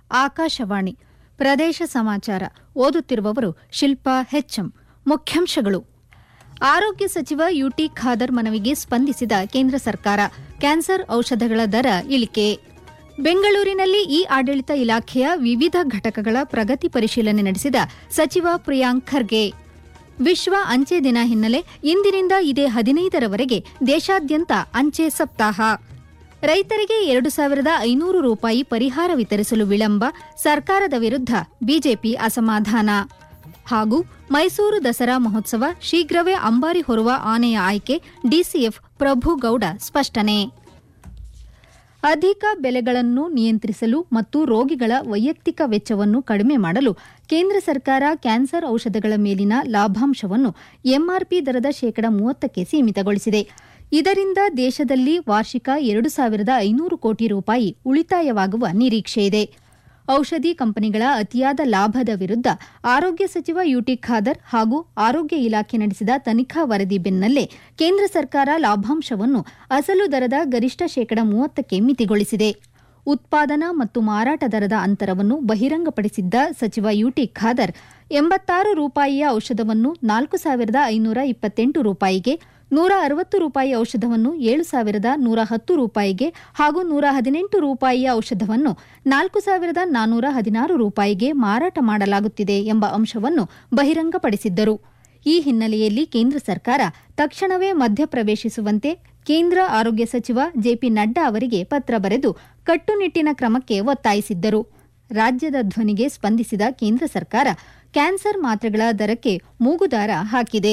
ಆಕಾಶವಾಣಿ ಪ್ರದೇಶ ಸಮಾಚಾರ ಓದುತ್ತಿರುವವರು ಶಿಲ್ಪಾ ಹೆಚ್ಎಂ ಮುಖ್ಯಾಂಶಗಳು ಆರೋಗ್ಯ ಸಚಿವ ಯುಟಿ ಖಾದರ್ ಮನವಿಗೆ ಸ್ಪಂದಿಸಿದ ಕೇಂದ್ರ ಸರ್ಕಾರ ಕ್ಯಾನ್ಸರ್ ಔಷಧಗಳ ದರ ಇಳಿಕೆ ಬೆಂಗಳೂರಿನಲ್ಲಿ ಇ ಆಡಳಿತ ಇಲಾಖೆಯ ವಿವಿಧ ಘಟಕಗಳ ಪ್ರಗತಿ ಪರಿಶೀಲನೆ ನಡೆಸಿದ ಸಚಿವ ಪ್ರಿಯಾಂಕ್ ಖರ್ಗೆ ವಿಶ್ವ ಅಂಚೆ ದಿನ ಹಿನ್ನೆಲೆ ಇಂದಿನಿಂದ ಇದೇ ಹದಿನೈದರವರೆಗೆ ದೇಶಾದ್ಯಂತ ಅಂಚೆ ಸಪ್ತಾಹ ರೈತರಿಗೆ ಎರಡು ಸಾವಿರದ ಐನೂರು ರೂಪಾಯಿ ಪರಿಹಾರ ವಿತರಿಸಲು ವಿಳಂಬ ಸರ್ಕಾರದ ವಿರುದ್ಧ ಬಿಜೆಪಿ ಅಸಮಾಧಾನ ಹಾಗೂ ಮೈಸೂರು ದಸರಾ ಮಹೋತ್ಸವ ಶೀಘ್ರವೇ ಅಂಬಾರಿ ಹೊರುವ ಆನೆಯ ಆಯ್ಕೆ ಡಿಸಿಎಫ್ ಪ್ರಭುಗೌಡ ಸ್ಪಷ್ಟನೆ ಅಧಿಕ ಬೆಲೆಗಳನ್ನು ನಿಯಂತ್ರಿಸಲು ಮತ್ತು ರೋಗಿಗಳ ವೈಯಕ್ತಿಕ ವೆಚ್ಚವನ್ನು ಕಡಿಮೆ ಮಾಡಲು ಕೇಂದ್ರ ಸರ್ಕಾರ ಕ್ಯಾನ್ಸರ್ ಔಷಧಗಳ ಮೇಲಿನ ಲಾಭಾಂಶವನ್ನು ಎಂಆರ್ಪಿ ದರದ ಶೇಕಡ ಮೂವತ್ತಕ್ಕೆ ಸೀಮಿತಗೊಳಿಸಿದೆ ಇದರಿಂದ ದೇಶದಲ್ಲಿ ವಾರ್ಷಿಕ ಎರಡು ಸಾವಿರದ ಐನೂರು ಕೋಟಿ ರೂಪಾಯಿ ಉಳಿತಾಯವಾಗುವ ನಿರೀಕ್ಷೆಯಿದೆ ಔಷಧಿ ಕಂಪನಿಗಳ ಅತಿಯಾದ ಲಾಭದ ವಿರುದ್ಧ ಆರೋಗ್ಯ ಸಚಿವ ಯುಟಿ ಖಾದರ್ ಹಾಗೂ ಆರೋಗ್ಯ ಇಲಾಖೆ ನಡೆಸಿದ ತನಿಖಾ ವರದಿ ಬೆನ್ನಲ್ಲೇ ಕೇಂದ್ರ ಸರ್ಕಾರ ಲಾಭಾಂಶವನ್ನು ಅಸಲು ದರದ ಗರಿಷ್ಠ ಶೇಕಡ ಮೂವತ್ತಕ್ಕೆ ಮಿತಿಗೊಳಿಸಿದೆ ಉತ್ಪಾದನಾ ಮತ್ತು ಮಾರಾಟ ದರದ ಅಂತರವನ್ನು ಬಹಿರಂಗಪಡಿಸಿದ್ದ ಸಚಿವ ಯುಟಿ ಖಾದರ್ ಎಂಬತ್ತಾರು ರೂಪಾಯಿಯ ಔಷಧವನ್ನು ನಾಲ್ಕು ಸಾವಿರದ ಐನೂರ ಇಪ್ಪತ್ತೆಂಟು ರೂಪಾಯಿಗೆ ನೂರ ಅರವತ್ತು ರೂಪಾಯಿ ಔಷಧವನ್ನು ಏಳು ಸಾವಿರದ ನೂರ ಹತ್ತು ರೂಪಾಯಿಗೆ ಹಾಗೂ ನೂರ ಹದಿನೆಂಟು ರೂಪಾಯಿಯ ಔಷಧವನ್ನು ನಾಲ್ಕು ಸಾವಿರದ ನಾನ್ನೂರ ಹದಿನಾರು ರೂಪಾಯಿಗೆ ಮಾರಾಟ ಮಾಡಲಾಗುತ್ತಿದೆ ಎಂಬ ಅಂಶವನ್ನು ಬಹಿರಂಗಪಡಿಸಿದ್ದರು ಈ ಹಿನ್ನೆಲೆಯಲ್ಲಿ ಕೇಂದ್ರ ಸರ್ಕಾರ ತಕ್ಷಣವೇ ಮಧ್ಯಪ್ರವೇಶಿಸುವಂತೆ ಕೇಂದ್ರ ಆರೋಗ್ಯ ಸಚಿವ ಜೆಪಿ ನಡ್ಡಾ ಅವರಿಗೆ ಪತ್ರ ಬರೆದು ಕಟ್ಟುನಿಟ್ಟಿನ ಕ್ರಮಕ್ಕೆ ಒತ್ತಾಯಿಸಿದ್ದರು ರಾಜ್ಯದ ಧ್ವನಿಗೆ ಸ್ಪಂದಿಸಿದ ಕೇಂದ್ರ ಸರ್ಕಾರ ಕ್ಯಾನ್ಸರ್ ಮಾತ್ರೆಗಳ ದರಕ್ಕೆ ಮೂಗುದಾರ ಹಾಕಿದೆ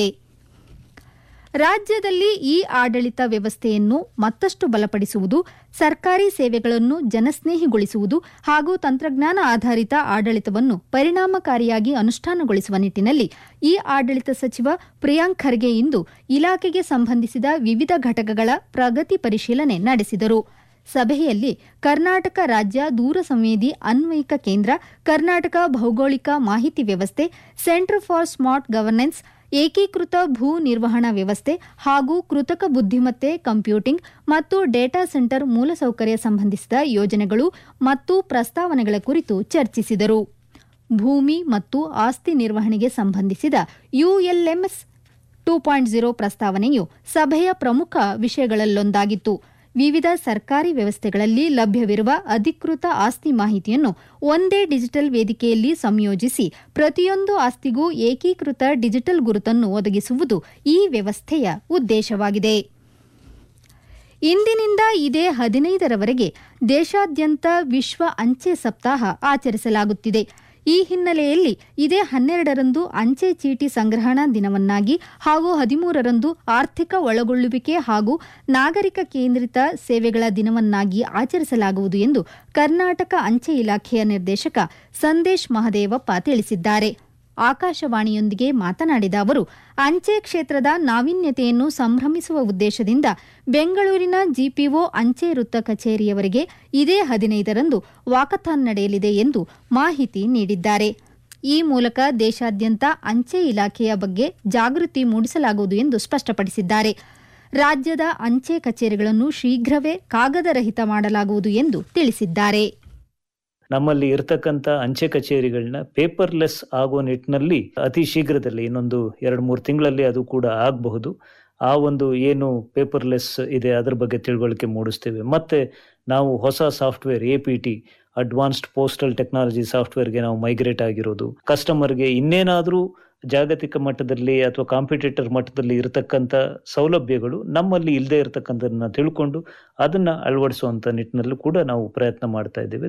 ರಾಜ್ಯದಲ್ಲಿ ಇ ಆಡಳಿತ ವ್ಯವಸ್ಥೆಯನ್ನು ಮತ್ತಷ್ಟು ಬಲಪಡಿಸುವುದು ಸರ್ಕಾರಿ ಸೇವೆಗಳನ್ನು ಜನಸ್ನೇಹಿಗೊಳಿಸುವುದು ಹಾಗೂ ತಂತ್ರಜ್ಞಾನ ಆಧಾರಿತ ಆಡಳಿತವನ್ನು ಪರಿಣಾಮಕಾರಿಯಾಗಿ ಅನುಷ್ಠಾನಗೊಳಿಸುವ ನಿಟ್ಟಿನಲ್ಲಿ ಇ ಆಡಳಿತ ಸಚಿವ ಪ್ರಿಯಾಂಕ್ ಖರ್ಗೆ ಇಂದು ಇಲಾಖೆಗೆ ಸಂಬಂಧಿಸಿದ ವಿವಿಧ ಘಟಕಗಳ ಪ್ರಗತಿ ಪರಿಶೀಲನೆ ನಡೆಸಿದರು ಸಭೆಯಲ್ಲಿ ಕರ್ನಾಟಕ ರಾಜ್ಯ ದೂರ ಸಂವೇದಿ ಅನ್ವಯಿಕ ಕೇಂದ್ರ ಕರ್ನಾಟಕ ಭೌಗೋಳಿಕ ಮಾಹಿತಿ ವ್ಯವಸ್ಥೆ ಸೆಂಟರ್ ಫಾರ್ ಸ್ಮಾರ್ಟ್ ಗವರ್ನೆನ್ಸ್ ಏಕೀಕೃತ ಭೂ ನಿರ್ವಹಣಾ ವ್ಯವಸ್ಥೆ ಹಾಗೂ ಕೃತಕ ಬುದ್ದಿಮತ್ತೆ ಕಂಪ್ಯೂಟಿಂಗ್ ಮತ್ತು ಡೇಟಾ ಸೆಂಟರ್ ಮೂಲಸೌಕರ್ಯ ಸಂಬಂಧಿಸಿದ ಯೋಜನೆಗಳು ಮತ್ತು ಪ್ರಸ್ತಾವನೆಗಳ ಕುರಿತು ಚರ್ಚಿಸಿದರು ಭೂಮಿ ಮತ್ತು ಆಸ್ತಿ ನಿರ್ವಹಣೆಗೆ ಸಂಬಂಧಿಸಿದ ಯುಎಲ್ಎಂಎಸ್ ಟೂ ಪಾಯಿಂಟ್ ಝೀರೋ ಪ್ರಸ್ತಾವನೆಯು ಸಭೆಯ ಪ್ರಮುಖ ವಿಷಯಗಳಲ್ಲೊಂದಾಗಿತ್ತು ವಿವಿಧ ಸರ್ಕಾರಿ ವ್ಯವಸ್ಥೆಗಳಲ್ಲಿ ಲಭ್ಯವಿರುವ ಅಧಿಕೃತ ಆಸ್ತಿ ಮಾಹಿತಿಯನ್ನು ಒಂದೇ ಡಿಜಿಟಲ್ ವೇದಿಕೆಯಲ್ಲಿ ಸಂಯೋಜಿಸಿ ಪ್ರತಿಯೊಂದು ಆಸ್ತಿಗೂ ಏಕೀಕೃತ ಡಿಜಿಟಲ್ ಗುರುತನ್ನು ಒದಗಿಸುವುದು ಈ ವ್ಯವಸ್ಥೆಯ ಉದ್ದೇಶವಾಗಿದೆ ಇಂದಿನಿಂದ ಇದೇ ಹದಿನೈದರವರೆಗೆ ದೇಶಾದ್ಯಂತ ವಿಶ್ವ ಅಂಚೆ ಸಪ್ತಾಹ ಆಚರಿಸಲಾಗುತ್ತಿದೆ ಈ ಹಿನ್ನೆಲೆಯಲ್ಲಿ ಇದೇ ಹನ್ನೆರಡರಂದು ಅಂಚೆ ಚೀಟಿ ಸಂಗ್ರಹಣಾ ದಿನವನ್ನಾಗಿ ಹಾಗೂ ಹದಿಮೂರರಂದು ಆರ್ಥಿಕ ಒಳಗೊಳ್ಳುವಿಕೆ ಹಾಗೂ ನಾಗರಿಕ ಕೇಂದ್ರಿತ ಸೇವೆಗಳ ದಿನವನ್ನಾಗಿ ಆಚರಿಸಲಾಗುವುದು ಎಂದು ಕರ್ನಾಟಕ ಅಂಚೆ ಇಲಾಖೆಯ ನಿರ್ದೇಶಕ ಸಂದೇಶ್ ಮಹದೇವಪ್ಪ ತಿಳಿಸಿದ್ದಾರೆ ಆಕಾಶವಾಣಿಯೊಂದಿಗೆ ಮಾತನಾಡಿದ ಅವರು ಅಂಚೆ ಕ್ಷೇತ್ರದ ನಾವೀನ್ಯತೆಯನ್ನು ಸಂಭ್ರಮಿಸುವ ಉದ್ದೇಶದಿಂದ ಬೆಂಗಳೂರಿನ ಜಿಪಿಒ ಅಂಚೆ ವೃತ್ತ ಕಚೇರಿಯವರೆಗೆ ಇದೇ ಹದಿನೈದರಂದು ವಾಕಥಾನ್ ನಡೆಯಲಿದೆ ಎಂದು ಮಾಹಿತಿ ನೀಡಿದ್ದಾರೆ ಈ ಮೂಲಕ ದೇಶಾದ್ಯಂತ ಅಂಚೆ ಇಲಾಖೆಯ ಬಗ್ಗೆ ಜಾಗೃತಿ ಮೂಡಿಸಲಾಗುವುದು ಎಂದು ಸ್ಪಷ್ಟಪಡಿಸಿದ್ದಾರೆ ರಾಜ್ಯದ ಅಂಚೆ ಕಚೇರಿಗಳನ್ನು ಶೀಘ್ರವೇ ಕಾಗದರಹಿತ ಮಾಡಲಾಗುವುದು ಎಂದು ತಿಳಿಸಿದ್ದಾರೆ ನಮ್ಮಲ್ಲಿ ಇರತಕ್ಕಂತ ಅಂಚೆ ಕಚೇರಿಗಳನ್ನ ಪೇಪರ್ಲೆಸ್ ಆಗೋ ನಿಟ್ಟಿನಲ್ಲಿ ಅತಿ ಶೀಘ್ರದಲ್ಲಿ ಇನ್ನೊಂದು ಎರಡು ಮೂರು ತಿಂಗಳಲ್ಲಿ ಅದು ಕೂಡ ಆಗಬಹುದು ಆ ಒಂದು ಏನು ಪೇಪರ್ಲೆಸ್ ಇದೆ ಅದರ ಬಗ್ಗೆ ತಿಳುವಳಿಕೆ ಮೂಡಿಸ್ತೇವೆ ಮತ್ತೆ ನಾವು ಹೊಸ software A P T advanced postal technology ಸಾಫ್ಟ್ವೇರ್ಗೆ ನಾವು ಮೈಗ್ರೇಟ್ ಆಗಿರೋದು ಕಸ್ಟಮರ್ಗೆ ಇನ್ನೇನಾದರೂ ಜಾಗತಿಕ ಮಟ್ಟದಲ್ಲಿ ಅಥವಾ ಕಾಂಪಿಟೇಟರ್ ಮಟ್ಟದಲ್ಲಿ ಇರತಕ್ಕಂಥ ಸೌಲಭ್ಯಗಳು ನಮ್ಮಲ್ಲಿ ಇಲ್ಲದೆ ಇರತಕ್ಕಂಥದನ್ನ ತಿಳ್ಕೊಂಡು ಅದನ್ನ ಅಳವಡಿಸುವಂತ ನಿಟ್ಟಿನಲ್ಲೂ ಕೂಡ ನಾವು ಪ್ರಯತ್ನ ಮಾಡ್ತಾ ಇದ್ದೇವೆ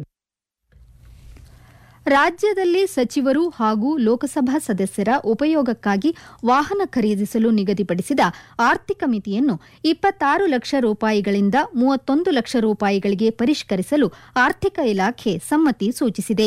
ರಾಜ್ಯದಲ್ಲಿ ಸಚಿವರು ಹಾಗೂ ಲೋಕಸಭಾ ಸದಸ್ಯರ ಉಪಯೋಗಕ್ಕಾಗಿ ವಾಹನ ಖರೀದಿಸಲು ನಿಗದಿಪಡಿಸಿದ ಆರ್ಥಿಕ ಮಿತಿಯನ್ನು ಇಪ್ಪತ್ತಾರು ಲಕ್ಷ ರೂಪಾಯಿಗಳಿಂದ ಮೂವತ್ತೊಂದು ಲಕ್ಷ ರೂಪಾಯಿಗಳಿಗೆ ಪರಿಷ್ಕರಿಸಲು ಆರ್ಥಿಕ ಇಲಾಖೆ ಸಮ್ಮತಿ ಸೂಚಿಸಿದೆ